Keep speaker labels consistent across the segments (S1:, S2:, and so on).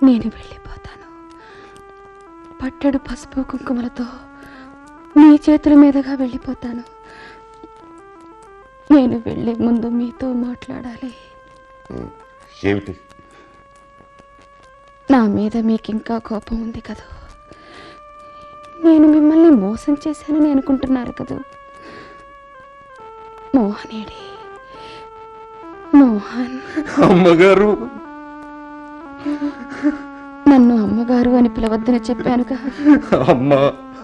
S1: నేను వెళ్ళిపోతాను పట్టెడు పసుపు కుంకుమలతో మీ చేతుల మీదుగా వెళ్ళిపోతాను నేను వెళ్ళే ముందు మీతో మాట్లాడాలి
S2: ఏమిటి
S1: నా మీద మీకు ఇంకా కోపం ఉంది కదా నేను మిమ్మల్ని మోసం చేశానని అనుకుంటున్నారు కదా మోహనేడి మోహన్
S2: అమ్మగారు
S1: నన్ను అమ్మగారు అని పిలవద్దని చెప్పానుగా
S2: అమ్మా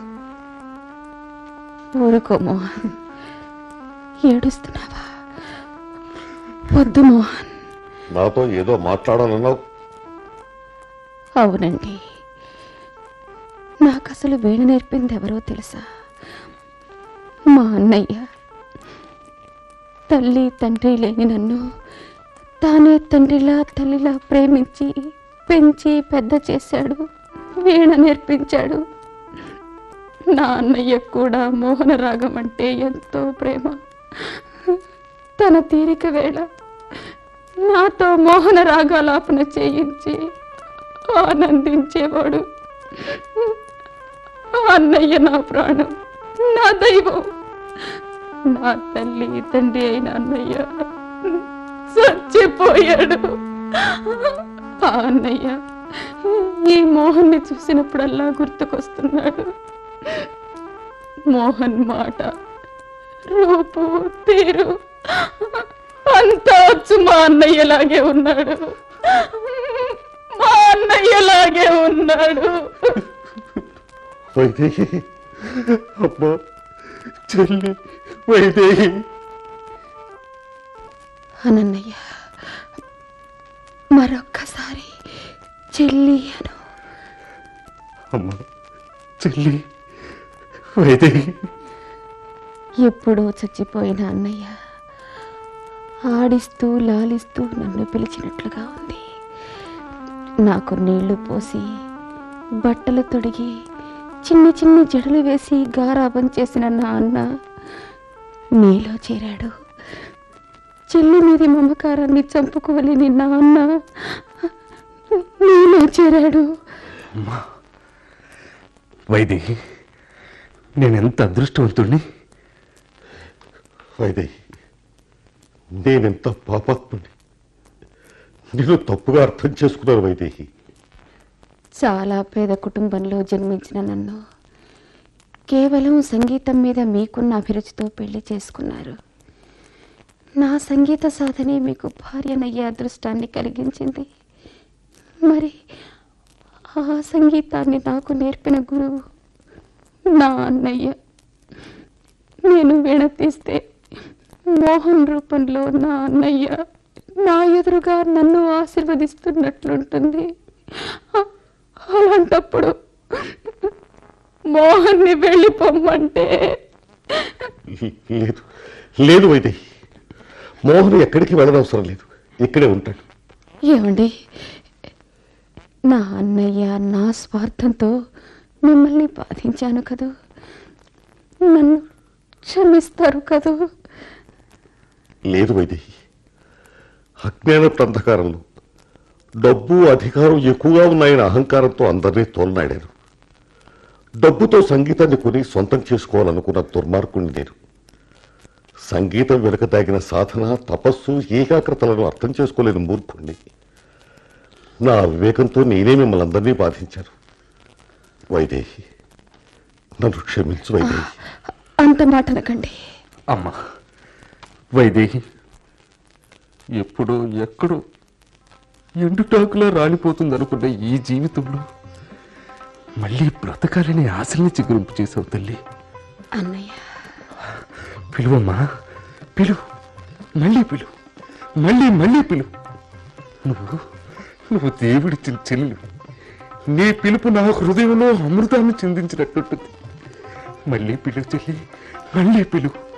S1: ఊరుకో మోహన్ ఏడుస్తున్నావా వద్దు మోహన్
S2: నాతో ఏదో మాట్లాడాలన్నావు
S1: అవునండి నాకు అసలు వీణ నేర్పింది ఎవరో తెలుసా మా అన్నయ్య తల్లి తండ్రి లేని నన్ను తానే తండ్రిలా తల్లిలా ప్రేమించి పెంచి పెద్ద చేశాడు వీణ నేర్పించాడు నా అన్నయ్య కూడా మోహన రాగం అంటే ఎంతో ప్రేమ తన తీరిక వేళ నాతో మోహన రాగాలాపన చేయించి ఆనందించేవాడు ఆ అన్నయ్య నా ప్రాణం నా దైవం నా తల్లి తండ్రి అయిన అన్నయ్య చచ్చిపోయాడు ఆ అన్నయ్య ఈ మోహన్ని చూసినప్పుడల్లా గుర్తుకొస్తున్నాడు మోహన్ మాట రూపు తీరు అంతా వచ్చు మా అన్నయ్యలాగే ఉన్నాడు మా అన్నయ్యలాగే ఉన్నాడు
S2: వైదేహి అమ్మా చెల్లి వైదేహి
S1: అనన్నయ్య మరొక్కసారి చెల్లి అను
S2: అమ్మా చెల్లి వైదేహి
S1: ఎప్పుడో చచ్చిపోయిన అన్నయ్య ఆడిస్తూ లాలిస్తూ నన్ను పిలిచినట్లుగా ఉంది నాకు నీళ్లు పోసి బట్టలు తొడిగి చిన్ని చిన్ని జడలు వేసి గారాబం చేసిన నా అన్న నీలో చేరాడు చెల్లి మీది మమకారాన్ని చంపుకోలేని నా అన్న నీలో చేరాడు
S2: వైదేహి నేనెంత అదృష్టవంతుణ్ణి వైదేహి నేనెంత పాపాత్ముని నేను తప్పుగా అర్థం చేసుకున్నాను వైదేహి
S1: చాలా పేద కుటుంబంలో జన్మించిన నన్ను కేవలం సంగీతం మీద మీకున్న అభిరుచితో పెళ్లి చేసుకున్నారు నా సంగీత సాధనే మీకు భార్యనయ్యే అదృష్టాన్ని కలిగించింది మరి ఆ సంగీతాన్ని నాకు నేర్పిన గురువు నా అన్నయ్య నేను వీణ తీస్తే మోహన్ రూపంలో నా అన్నయ్య నా ఎదురుగా నన్ను ఆశీర్వదిస్తున్నట్లుంటుంది అ- అలాంటప్పుడు మోహన్ని వెళ్ళిపోమ్మంటే
S2: లేదు లేదు వైదేహి మోహన్ ఎక్కడికి వెళ్ళనవసరం లేదు ఇక్కడే ఉంటాడు
S1: ఏమండి నా అన్నయ్య నా స్వార్థంతో మిమ్మల్ని బాధించాను కదూ నన్ను క్షమిస్తారు కదూ
S2: లేదు వైదేహి అజ్ఞాన అంధకారంలో డబ్బు అధికారం ఎక్కువగా ఉన్నాయని అహంకారంతో అందరినీ తోలనాడారు డబ్బుతో సంగీతాన్ని కొని సొంతం చేసుకోవాలనుకున్న దుర్మార్గుణ్ణి నేను సంగీతం వెనుక దాగిన సాధన తపస్సు ఏకాగ్రతలను అర్థం చేసుకోలేని మూర్ఖుణ్ణి నా వివేకంతో నేనే మిమ్మల్ని అందరినీ బాధించాను వైదేహి నన్ను క్షమించు వైదేహి
S1: అంత మాట అనకండి
S3: అమ్మా వైదేహి ఎప్పుడో ఎక్కడో ఎండుటాకులా రాలిపోతుంది అనుకున్న ఈ జీవితంలో మళ్ళీ బ్రతకాలని ఆశల్ని చిగురింపు చేసావు తల్లి
S1: అన్నయ్య
S3: పిలువమ్మా పిలువు మళ్ళీ పిలువు మళ్ళీ మళ్ళీ పిలువు నువ్వు నువ్వు దేవుడిచ్చిన చెల్లి నీ పిలుపు నా హృదయంలో అమృతాన్ని చిందించినట్టుంటుంది మళ్ళీ పిలువు చెల్లి మళ్ళీ పిలువు